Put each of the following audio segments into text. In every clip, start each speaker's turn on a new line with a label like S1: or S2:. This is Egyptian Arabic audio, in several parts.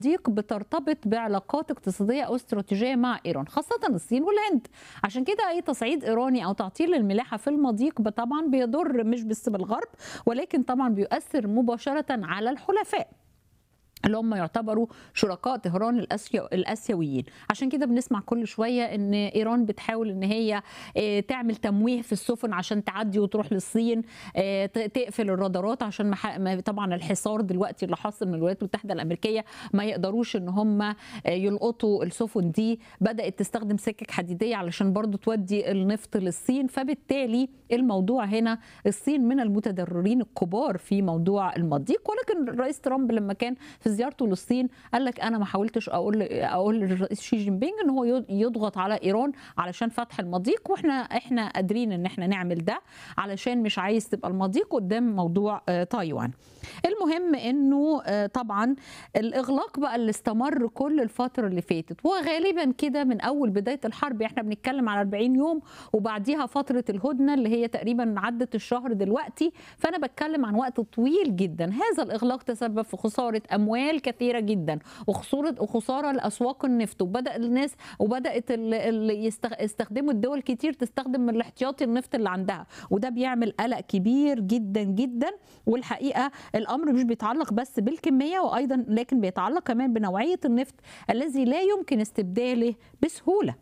S1: المضيق بترتبط بعلاقات اقتصاديه او استراتيجيه مع ايران خاصه الصين والهند عشان كده اي تصعيد ايراني او تعطيل الملاحه في المضيق طبعا بيضر مش بس بالغرب ولكن طبعا بيؤثر مباشره على الحلفاء اللي هم يعتبروا شركاء طهران الأسيو الاسيويين عشان كده بنسمع كل شويه ان ايران بتحاول ان هي تعمل تمويه في السفن عشان تعدي وتروح للصين تقفل الرادارات عشان ما طبعا الحصار دلوقتي اللي حاصل من الولايات المتحده الامريكيه ما يقدروش ان هم يلقطوا السفن دي بدات تستخدم سكك حديديه علشان برضو تودي النفط للصين فبالتالي الموضوع هنا الصين من المتضررين الكبار في موضوع المضيق ولكن الرئيس ترامب لما كان في زيارته للصين قال لك انا ما حاولتش اقول اقول للرئيس شي جين بينج ان هو يضغط على ايران علشان فتح المضيق واحنا احنا قادرين ان احنا نعمل ده علشان مش عايز تبقى المضيق قدام موضوع تايوان المهم انه طبعا الاغلاق بقى اللي استمر كل الفتره اللي فاتت وغالبا كده من اول بدايه الحرب احنا بنتكلم على 40 يوم وبعديها فتره الهدنه اللي هي تقريبا عدت الشهر دلوقتي فانا بتكلم عن وقت طويل جدا هذا الاغلاق تسبب في خساره اموال اموال كثيره جدا وخساره وخساره لاسواق النفط وبدا الناس وبدات اللي يستخدموا الدول كتير تستخدم من الاحتياطي النفط اللي عندها وده بيعمل قلق كبير جدا جدا والحقيقه الامر مش بيتعلق بس بالكميه وايضا لكن بيتعلق كمان بنوعيه النفط الذي لا يمكن استبداله بسهوله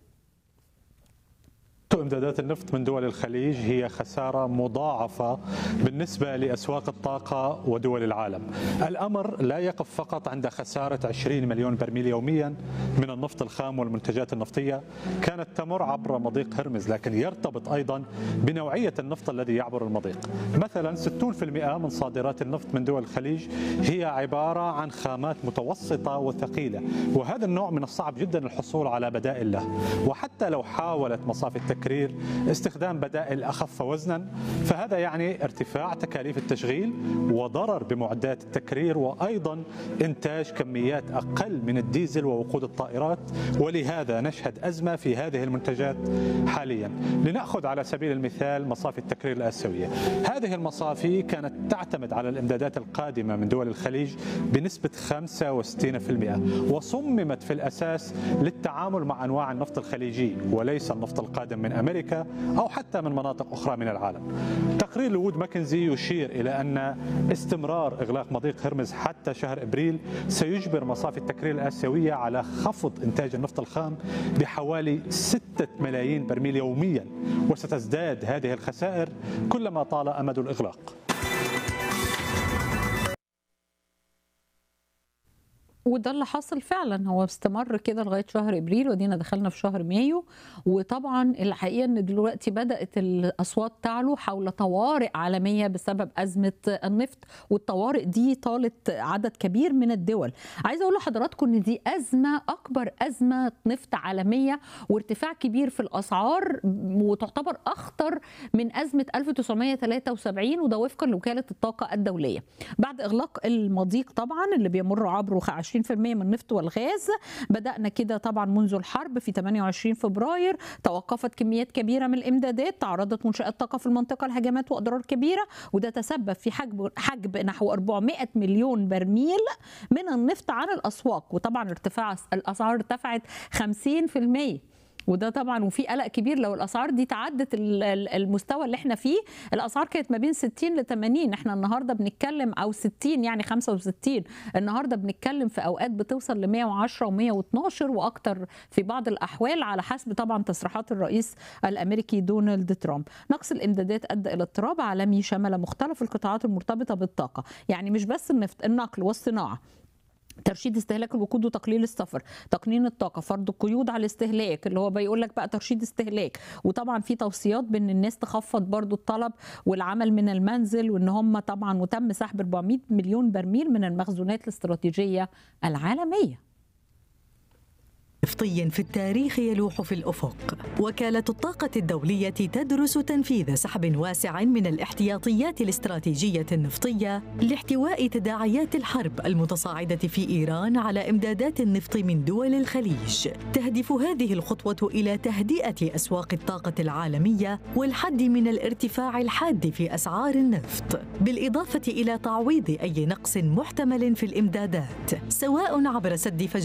S2: امدادات النفط من دول الخليج هي خسارة مضاعفة بالنسبة لأسواق الطاقة ودول العالم الأمر لا يقف فقط عند خسارة 20 مليون برميل يوميا من النفط الخام والمنتجات النفطية كانت تمر عبر مضيق هرمز لكن يرتبط أيضا بنوعية النفط الذي يعبر المضيق مثلا 60% من صادرات النفط من دول الخليج هي عبارة عن خامات متوسطة وثقيلة وهذا النوع من الصعب جدا الحصول على بدائل له وحتى لو حاولت مصافي التكرير التكرير استخدام بدائل اخف وزنا فهذا يعني ارتفاع تكاليف التشغيل وضرر بمعدات التكرير وايضا انتاج كميات اقل من الديزل ووقود الطائرات ولهذا نشهد ازمه في هذه المنتجات حاليا لناخذ على سبيل المثال مصافي التكرير الاسيويه هذه المصافي كانت تعتمد على الامدادات القادمه من دول الخليج بنسبه 65% وصممت في الاساس للتعامل مع انواع النفط الخليجي وليس النفط القادم من امريكا او حتى من مناطق اخرى من العالم. تقرير لوود ماكنزي يشير الى ان استمرار اغلاق مضيق هرمز حتى شهر ابريل سيجبر مصافي التكرير الاسيويه على خفض انتاج النفط الخام بحوالي 6 ملايين برميل يوميا وستزداد هذه الخسائر كلما طال امد الاغلاق.
S1: وده اللي حصل فعلا هو استمر كده لغايه شهر ابريل ودينا دخلنا في شهر مايو وطبعا الحقيقه ان دلوقتي بدات الاصوات تعلو حول طوارئ عالميه بسبب ازمه النفط والطوارئ دي طالت عدد كبير من الدول عايزه اقول لحضراتكم ان دي ازمه اكبر ازمه نفط عالميه وارتفاع كبير في الاسعار وتعتبر اخطر من ازمه 1973 وده وفقا لوكاله الطاقه الدوليه بعد اغلاق المضيق طبعا اللي بيمر عبره 20% من النفط والغاز بدأنا كده طبعا منذ الحرب في 28 فبراير توقفت كميات كبيرة من الإمدادات تعرضت منشآت طاقة في المنطقة لهجمات وأضرار كبيرة وده تسبب في حجب حجب نحو 400 مليون برميل من النفط عن الأسواق وطبعا ارتفاع الأسعار ارتفعت 50% وده طبعا وفي قلق كبير لو الاسعار دي تعدت المستوى اللي احنا فيه الاسعار كانت ما بين 60 ل 80 احنا النهارده بنتكلم او 60 يعني 65 النهارده بنتكلم في اوقات بتوصل ل 110 و112 واكتر في بعض الاحوال على حسب طبعا تصريحات الرئيس الامريكي دونالد ترامب نقص الامدادات ادى الى اضطراب عالمي شمل مختلف القطاعات المرتبطه بالطاقه يعني مش بس النفط النقل والصناعه ترشيد استهلاك الوقود وتقليل السفر تقنين الطاقه فرض القيود على الاستهلاك اللي هو بيقول لك بقى ترشيد استهلاك وطبعا في توصيات بان الناس تخفض برضو الطلب والعمل من المنزل وان هم طبعا وتم سحب 400 مليون برميل من المخزونات الاستراتيجيه العالميه
S3: نفطي في التاريخ يلوح في الافق وكاله الطاقه الدوليه تدرس تنفيذ سحب واسع من الاحتياطيات الاستراتيجيه النفطيه لاحتواء تداعيات الحرب المتصاعده في ايران على امدادات النفط من دول الخليج تهدف هذه الخطوه الى تهدئه اسواق الطاقه العالميه والحد من الارتفاع الحاد في اسعار النفط بالاضافه الى تعويض اي نقص محتمل في الامدادات سواء عبر سد فجوات